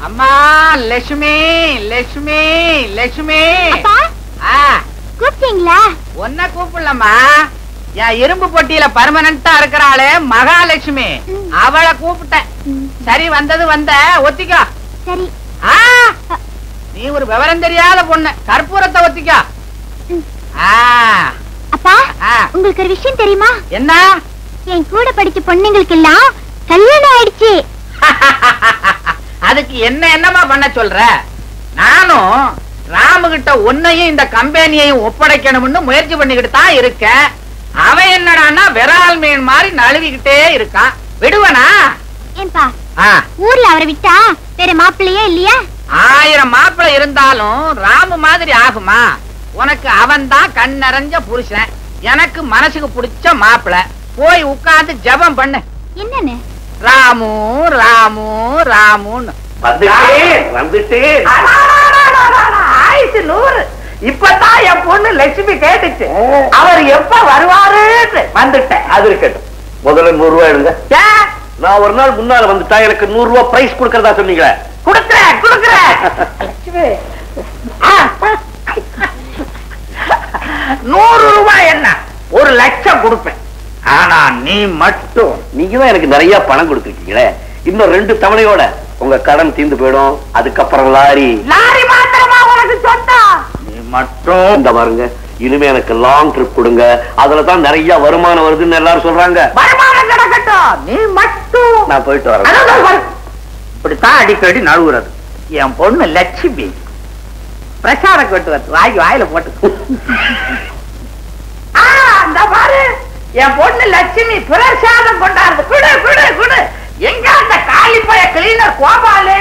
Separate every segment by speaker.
Speaker 1: அம்மா லட்சுமி லட்சுமி லட்சுமி
Speaker 2: அப்பா
Speaker 1: ஆ
Speaker 2: கூப்பிட்டீங்களா
Speaker 1: ஒன்ன கூப்பிடலம்மா என் இரும்பு பொட்டியில பர்மனண்டா இருக்கிறாளே மகாலட்சுமி
Speaker 2: ம்.
Speaker 1: அவளை கூப்பிட்டேன்
Speaker 2: ம்,
Speaker 1: சரி வந்தது வந்த ஒத்திக்கோ
Speaker 2: சரி
Speaker 1: ஆ, நீ ஒரு விவரம் தெரியாத பொண்ணு கற்பூரத்தை ஒத்திக்கோ
Speaker 2: ம்.
Speaker 1: ஆ,
Speaker 2: அப்பா
Speaker 1: ஆ.
Speaker 2: உங்களுக்கு ஒரு விஷயம் தெரியுமா
Speaker 1: என்ன
Speaker 2: என் கூட படிச்ச பொண்ணுங்களுக்கு எல்லாம் கல்யாணம் ஆயிடுச்சு
Speaker 1: அதுக்கு என்ன என்னமா பண்ண சொல்ற நானும் ராமுகிட்ட உன்னையும் இந்த கம்பெனியையும் ஒப்படைக்கணும்னு முயற்சி பண்ணிக்கிட்டு தான் இருக்கேன் அவன் என்னடான்னா விரால் மீன் மாதிரி நழுவிக்கிட்டே இருக்கான் விடுவனா
Speaker 2: ஏன்பா
Speaker 1: ஆ,
Speaker 2: ஊர்ல அவரை விட்டா வேற மாப்பிள்ளையே இல்லையா
Speaker 1: ஆயிரம் மாப்பிள்ளை இருந்தாலும் ராமு மாதிரி ஆகுமா உனக்கு அவன் தான் கண் நிறைஞ்ச புருஷன் எனக்கு மனசுக்கு பிடிச்ச மாப்பிள்ளை போய் உட்கார்ந்து ஜெபம் பண்ணு
Speaker 2: என்னன்னு
Speaker 1: ராமு ராமு ராமுன்னு
Speaker 3: வந்துட்டேன் வந்துட்டேன்
Speaker 1: ஆயிரத்தி நூறு இப்பதான் என் பொண்ணு லட்சுமி கேட்டுச்சு அவர் எப்ப வருவாருன்னு வந்துட்டேன்
Speaker 3: அது இருக்கட்டும் முதல்ல நூறு ரூபாய் எடுங்க
Speaker 1: ஏன்?
Speaker 3: நான் ஒரு நாள் முன்னால வந்துட்டா எனக்கு நூறு ரூபாய் பிரைஸ் கொடுக்கறதா சொன்னீங்களே
Speaker 1: குடுக்குறேன் குடுக்குறேன் லட்சுமி ஆ. நூறு ரூபாய் என்ன ஒரு லட்சம் கொடுப்பேன் ஆனா நீ மட்டும்
Speaker 3: நீங்க தான் எனக்கு நிறைய பணம் கொடுத்துருக்கீங்களே இன்னும் ரெண்டு தவணையோட உங்க கடன் தீர்ந்து போயிடும் அதுக்கப்புறம் லாரி
Speaker 1: லாரி மாத்திரமா உனக்கு சொந்தம் நீ மட்டும்
Speaker 3: இந்த பாருங்க இனிமே எனக்கு லாங் ட்ரிப் கொடுங்க அதுல தான் நிறைய வருமானம் வருதுன்னு எல்லாரும் சொல்றாங்க
Speaker 1: வருமானம் கிடக்கட்டும் நீ மட்டும்
Speaker 3: நான் போயிட்டு வரேன்
Speaker 1: அதான் பாரு. இப்படித்தான் அடிக்கடி நழுவுறது என் பொண்ணு லட்சுமி பிரசாரம் கொட்டுவது வாங்கி வாயில போட்டு ஆ, இந்த பாரு என் பொண்ணு லட்சுமி பிரசாதம் கொண்டாடுது குடு குடு குடு எங்க அந்த காலி பய கிளீனர் கோபாலு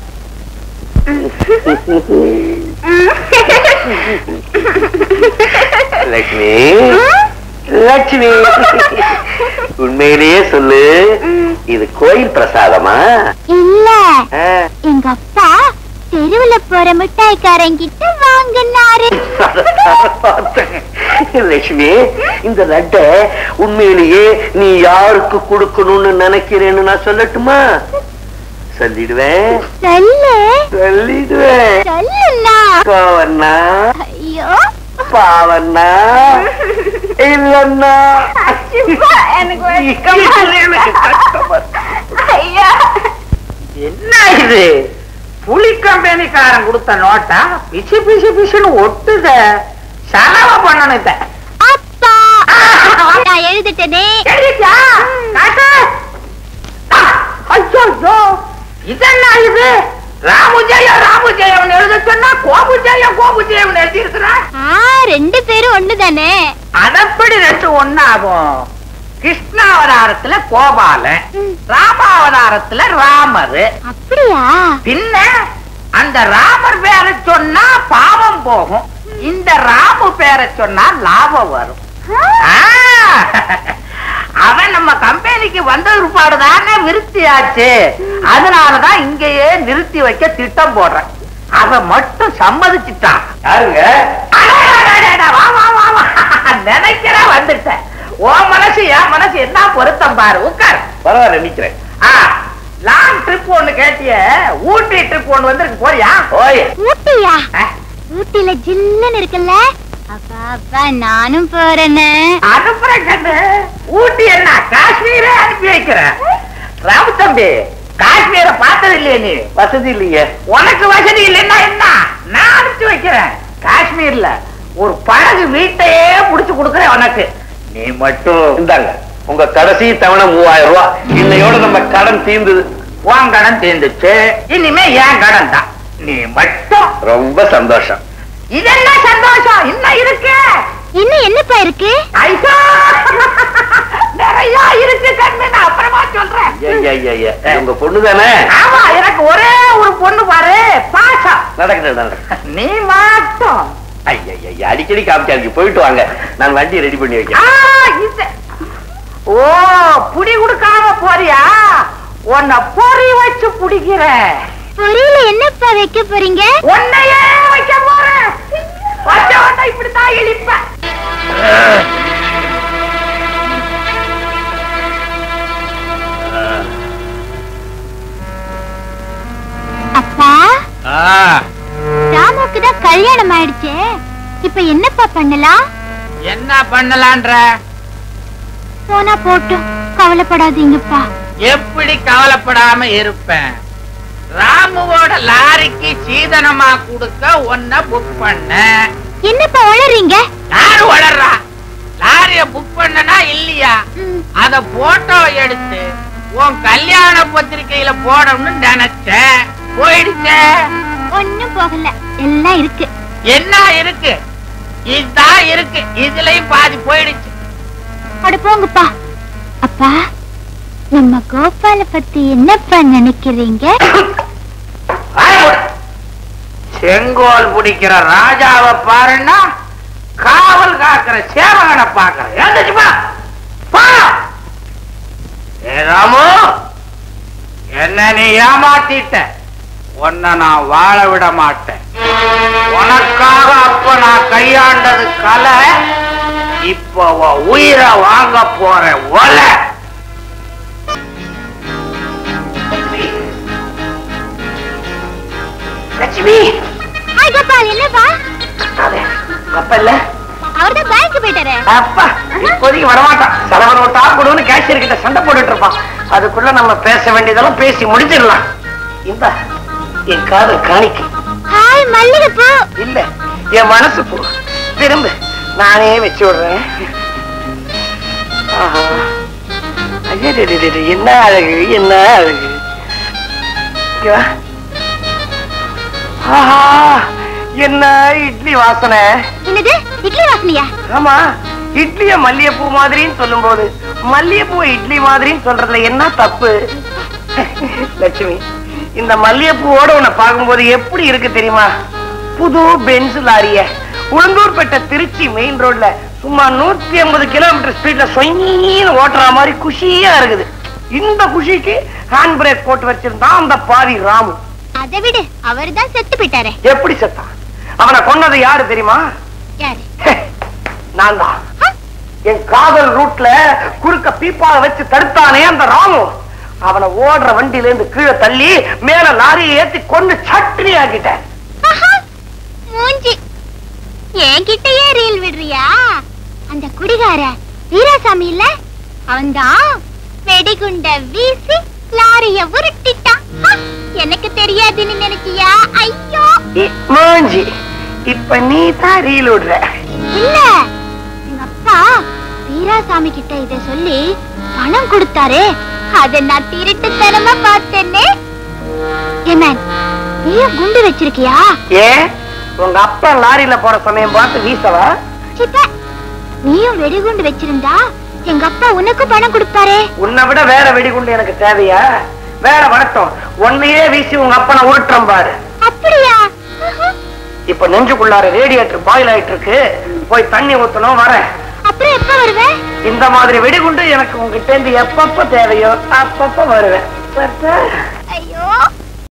Speaker 3: லட்சுமி லட்சுமி உண்மையிலேயே சொல்லு இது கோயில் பிரசாதமா
Speaker 2: இல்ல
Speaker 3: ஆ.
Speaker 2: எங்க அப்பா தெருவுல போற மிட்டாய்க்காரங்கிட்ட வாங்கினாரு
Speaker 3: லட்சுமி இந்த லட்டை உண்மையிலேயே நீ யாருக்கு கொடுக்கணும்னு நினைக்கிறேன்னு நான் சொல்லட்டுமா சொல்லிடுவேன்
Speaker 2: சொல்லு
Speaker 3: சொல்லிடுவேன்
Speaker 2: சொல்லுண்ணா
Speaker 3: கோவண்ணா
Speaker 2: ஐயோ
Speaker 3: பாவண்ணா இல்லண்ணா
Speaker 2: அச்சுப்பா, எனக்கு வெட்கமா இருக்கு. ஐயா
Speaker 1: என்ன இது புலி கம்பெனிக்காரன் கொடுத்த நோட்டா பிசு பிசு பிசுன்னு ஒட்டுத செலவு பண்ணணும் இத
Speaker 2: அப்பா நான் எழுதிட்டேனே
Speaker 1: எழுதிட்டியா? காட்டு. ஆ, ஐயோ, ஐயோ. இதென்ன இது ராமுஜெயம் ராமுஜெயம் எழுத சொன்னா கோபுஜெயம் கோபுஜெயம் எழுதி இருக்கிறான்
Speaker 2: ஆ ரெண்டு பேரும் ஒண்ணுதானே
Speaker 1: அதப்படி ரெண்டு ஒன்னாகும் கிருஷ்ணாவதாரத்துல கோபாலன்
Speaker 2: ம்.
Speaker 1: ராமாவதாரத்துல ராமர்
Speaker 2: அப்படியா
Speaker 1: பின்ன அந்த ராமர் பேரை சொன்னா பாவம் போகும் இந்த ராமு பேரை சொன்னா லாபம் வரும் ஆ, அவன் நம்ம கம்பெனிக்கு வந்த ஒருபாடு தானே விருத்தியாச்சு அதனாலதான் இங்கேயே நிறுத்தி வைக்க திட்டம் போடுறேன் அவன் மட்டும் சம்மதிச்சுட்டான்
Speaker 3: யாருங்க
Speaker 1: அடடடடடா, வா, வா, வா, வா. நினைக்கிற வந்துட்டேன் உன் மனசு என் மனசு என்ன பொருத்தம் பாரு உட்கார்
Speaker 3: பரவாயில்ல நிக்கிறேன்
Speaker 1: லாங் ட்ரிப் ஒண்ணு கேட்டிய ஊட்டி ட்ரிப் ஒண்ணு வந்திருக்கு போறியா
Speaker 3: ஓய்
Speaker 2: ஊட்டியா
Speaker 1: ஆ,
Speaker 2: ஊட்டில ஜில்லுன்னு இருக்குல்ல அப்பா அப்பா நானும் போறேன்னு
Speaker 1: அனுப்புறேன் கண்ணு ஊட்டி என்ன காஷ்மீரே அனுப்பி வைக்கிறேன் ராம தம்பி காஷ்மீரை பார்த்தது இல்லையே நீ
Speaker 3: வசதி இல்லைங்க
Speaker 1: உனக்கு வசதி இல்லைன்னா என்ன நான் அனுப்பிச்சு வைக்கிறேன் காஷ்மீர்ல ஒரு படகு வீட்டையே புடிச்சு கொடுக்கறேன் உனக்கு நீ மட்டும்
Speaker 3: இந்தாங்க உங்க கடைசி தவணை மூவாயிரம் ரூபாய் இன்னையோட நம்ம கடன் தீர்ந்தது
Speaker 1: உன் கடன் தீர்ந்துச்சு இனிமே என் கடன் தான் நீ மட்டும்
Speaker 3: ரொம்ப சந்தோஷம்
Speaker 1: இதெல்லாம் சந்தோஷம் இன்னும் இருக்கு
Speaker 2: இன்னும் என்னப்பா இருக்கு
Speaker 1: ஐயோ நிறைய இருக்கு கண்ணு நான் அப்புறமா சொல்றேன்
Speaker 3: ஐயா, ஐயா, ஐயா. உங்க பொண்ணு தானே
Speaker 1: ஆமா எனக்கு ஒரே ஒரு பொண்ணு பாரு பாசம்
Speaker 3: நடக்கட்டும் நடக்கட்டும்
Speaker 1: நீ மட்டும்
Speaker 3: ஐயா, ஐயா, ஐயா, அடிக்கடி காமிச்சாங்க போயிட்டு வாங்க நான் வண்டி ரெடி பண்ணி
Speaker 1: ஆ,
Speaker 3: வைக்கிறேன்
Speaker 1: இது. ஓ புடி கொடுக்காம போறியா உன்னை பொறி வச்சு புடிக்கிறேன்
Speaker 2: பொரியல என்னப்பா வைக்க போறீங்க
Speaker 1: உன்னையே வைக்க போறேன் வச்ச உடனே இப்படித்தான் இழிப்பேன்
Speaker 2: அப்பா கல்யாணம் ஆயிடுச்சு இப்ப என்னப்பா பண்ணலாம்
Speaker 1: என்ன பண்ணலான்ற
Speaker 2: போனா போட்டும் கவலைப்படாதீங்கப்பா
Speaker 1: எப்படி கவலைப்படாம இருப்பேன் ராமுவோட லாரிக்கு சீதனமா கொடுக்க ஒன்ன புக் பண்ண
Speaker 2: என்னப்பா உளறீங்க
Speaker 1: யாரு வளர்றா லாரிய புக் பண்ணனா இல்லையா
Speaker 2: ம்,
Speaker 1: அத போட்டோ எடுத்து உன் கல்யாண பத்திரிக்கையில போடணும்னு நினைச்சேன் போயிடுச்சே
Speaker 2: ஒண்ணும் போகல எல்லாம் இருக்கு
Speaker 1: என்ன இருக்கு இதுதான் இருக்கு இதுலயும் பாதி போயிடுச்சு
Speaker 2: அட போங்கப்பா அப்பா நம்ம கோபால பத்தி என்னப்பா நினைக்கிறீங்க
Speaker 1: செங்கோல் பிடிக்கிற ராஜாவை பாருன்னா காவல் காக்கிற சேவகனை பாக்குற எழுந்துச்சுப்பா பா ஏ ராமு என்ன நீ ஏமாத்திட்ட உன்னை நான் வாழ விட மாட்டேன் உனக்காக அப்ப நான் கையாண்டது கலை இப்போ உன் உயிரை வாங்க போற ஒலை லட்சுமி
Speaker 2: ஹாய் கோபால் என்னப்பா
Speaker 3: அதே கப்பல்ல
Speaker 2: அவர்தான் பேங்க் போயிட்டாரு
Speaker 3: அப்பா இப்போதைக்கு வரமாட்டான் செலவன் விட்டா கொடுன்னு கேஷியர் கிட்ட சண்டை போட்டுட்டு இருப்பான் அதுக்குள்ள நம்ம பேச வேண்டியதெல்லாம் பேசி முடிச்சிடலாம் இந்த என் காதல் காணிக்கை
Speaker 2: ஹாய் மல்லிகைப்பூ
Speaker 3: இல்ல என் மனசு போ திரும்ப நானே வச்சு விடுறேன் ஆஹா. ஐயடடடட, என்ன அழகு என்ன அழகு இங்க வா. ஆஹா என்ன இட்லி வாசனை
Speaker 2: என்னது இட்லி வாசனையா
Speaker 3: ஆமா இட்லிய மல்லிகைப்பூ மாதிரின்னு சொல்லும்போது மல்லிகைப்பூ இட்லி மாதிரின்னு சொல்றதுல என்ன தப்பு லட்சுமி இந்த மல்லிகைப்பூவோட உன்னை பார்க்கும்போது எப்படி இருக்கு தெரியுமா புது பென்ஸ் லாரிய உளுந்தூர்பேட்டை திருச்சி மெயின் ரோட்ல சும்மா நூத்தி ஐம்பது கிலோமீட்டர் ஸ்பீட்ல சொயின்னு ஓட்டுற மாதிரி குஷியா இருக்குது இந்த குஷிக்கு ஹேண்ட் பிரேக் போட்டு வச்சிருந்தான் அந்த பாதி ராமு
Speaker 2: அதை விடு அவர்தான் செத்து போயிட்டாரு
Speaker 3: எப்படி செத்தான் அவனை கொன்னது யாரு தெரியுமா
Speaker 2: யாரு
Speaker 3: நான் தான் என் காதல் ரூட்ல குறுக்க பீப்பாக வச்சு தடுத்தானே அந்த ராமு அவனை ஓடுற வண்டியில இருந்து கீழே தள்ளி மேல லாரியை ஏத்தி கொண்டு சட்னி ஆக்கிட்டேன்
Speaker 2: ஆஹா, மூஞ்சி என்கிட்டயே ரீல் விடுறியா அந்த குடிகார வீராசாமி இல்ல அவன்தான் வெடிகுண்ட வீசி லாரிய உருட்டிட்டான் ஹ, எனக்கு தெரியாதுன்னு நினைச்சியா ஐயோ
Speaker 3: இ- மூஞ்சி இப்ப நீ தான் ரீல் விடுற
Speaker 2: இல்ல எங்க அப்பா வீராசாமி கிட்ட இத சொல்லி பணம் கொடுத்தாரே அத நான் திருட்டுத்தனமா பார்த்தேனே ஏமேன் நீயும் குண்டு வச்சிருக்கியா
Speaker 3: ஏன் உங்க அப்பா லாரியில போற சமயம் பார்த்து வீசவா
Speaker 2: சிப்ப நீயும் வெடிகுண்டு வச்சிருந்தா எங்க அப்பா உனக்கும் பணம் கொடுப்பாரே
Speaker 3: உன்னை விட வேற வெடிகுண்டு எனக்கு தேவையா வேற வரட்டும் உன்னையே வீசி உங்க அப்பனை உருட்டுறேன் பாரு
Speaker 2: அப்படியா ஆஹா.
Speaker 3: இப்ப நெஞ்சுக்குள்ளார ரேடியேட்டர் பாயில் ஆயிட்டு இருக்கு போய் தண்ணி ஊத்தணும் வரேன்
Speaker 2: அப்புறம் எப்ப வருவ
Speaker 3: இந்த மாதிரி வெடிகுண்டு எனக்கு உங்ககிட்ட இருந்து எப்பப்ப தேவையோ அப்பப்ப வருவேன் வரட்டா?